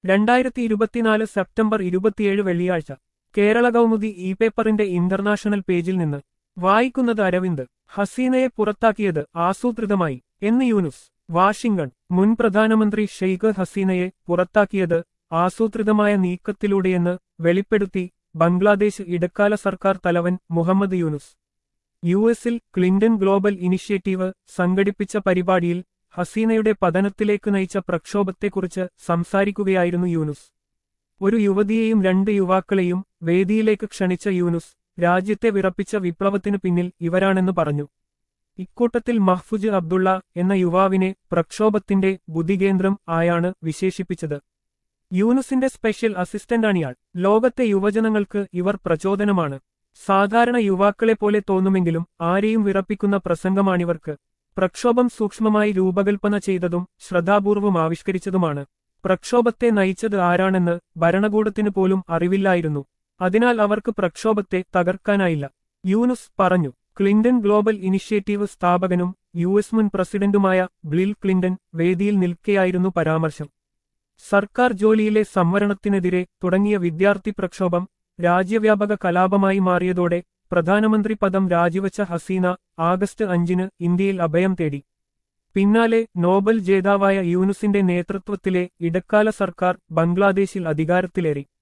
രണ്ടായിരത്തി ഇരുപത്തിനാല് സെപ്റ്റംബർ ഇരുപത്തിയേഴ് വെള്ളിയാഴ്ച കേരള കൗമുദി ഇ പേപ്പറിന്റെ ഇന്റർനാഷണൽ പേജിൽ നിന്ന് വായിക്കുന്നത് അരവിന്ദ് ഹസീനയെ പുറത്താക്കിയത് ആസൂത്രിതമായി എന്ന് യൂനുസ് വാഷിംഗ്ടൺ മുൻ പ്രധാനമന്ത്രി ഷെയ്ഖ് ഹസീനയെ പുറത്താക്കിയത് ആസൂത്രിതമായ നീക്കത്തിലൂടെയെന്ന് വെളിപ്പെടുത്തി ബംഗ്ലാദേശ് ഇടക്കാല സർക്കാർ തലവൻ മുഹമ്മദ് യൂനുസ് യു എസിൽ ക്ലിന്റൺ ഗ്ലോബൽ ഇനിഷ്യേറ്റീവ് സംഘടിപ്പിച്ച പരിപാടിയിൽ ഹസീനയുടെ പതനത്തിലേക്ക് നയിച്ച പ്രക്ഷോഭത്തെക്കുറിച്ച് സംസാരിക്കുകയായിരുന്നു യൂനുസ് ഒരു യുവതിയെയും രണ്ട് യുവാക്കളെയും വേദിയിലേക്ക് ക്ഷണിച്ച യൂനുസ് രാജ്യത്തെ വിറപ്പിച്ച വിപ്ലവത്തിനു പിന്നിൽ ഇവരാണെന്ന് പറഞ്ഞു ഇക്കൂട്ടത്തിൽ മഹ്ഫുജ് അബ്ദുള്ള എന്ന യുവാവിനെ പ്രക്ഷോഭത്തിന്റെ ബുദ്ധികേന്ദ്രം ആയാണ് വിശേഷിപ്പിച്ചത് യൂനുസിന്റെ സ്പെഷ്യൽ അസിസ്റ്റന്റാണിയാൾ ലോകത്തെ യുവജനങ്ങൾക്ക് ഇവർ പ്രചോദനമാണ് സാധാരണ യുവാക്കളെപ്പോലെ തോന്നുമെങ്കിലും ആരെയും വിറപ്പിക്കുന്ന പ്രസംഗമാണിവർക്ക് പ്രക്ഷോഭം സൂക്ഷ്മമായി രൂപകൽപ്പന ചെയ്തതും ശ്രദ്ധാപൂർവം ആവിഷ്കരിച്ചതുമാണ് പ്രക്ഷോഭത്തെ നയിച്ചത് ആരാണെന്ന് ഭരണകൂടത്തിനു പോലും അറിവില്ലായിരുന്നു അതിനാൽ അവർക്ക് പ്രക്ഷോഭത്തെ തകർക്കാനായില്ല യൂനുസ് പറഞ്ഞു ക്ലിന്റൺ ഗ്ലോബൽ ഇനിഷ്യേറ്റീവ് സ്ഥാപകനും യു എസ് മുൻ പ്രസിഡന്റുമായ ബിൽ ക്ലിന്റൺ വേദിയിൽ നിൽക്കെയായിരുന്നു പരാമർശം സർക്കാർ ജോലിയിലെ സംവരണത്തിനെതിരെ തുടങ്ങിയ വിദ്യാർത്ഥി പ്രക്ഷോഭം രാജ്യവ്യാപക കലാപമായി മാറിയതോടെ പ്രധാനമന്ത്രി പദം രാജിവച്ച ഹസീന ആഗസ്റ്റ് അഞ്ചിന് ഇന്ത്യയിൽ അഭയം തേടി പിന്നാലെ നോബൽ ജേതാവായ യൂനുസിന്റെ നേതൃത്വത്തിലെ ഇടക്കാല സർക്കാർ ബംഗ്ലാദേശിൽ അധികാരത്തിലേറി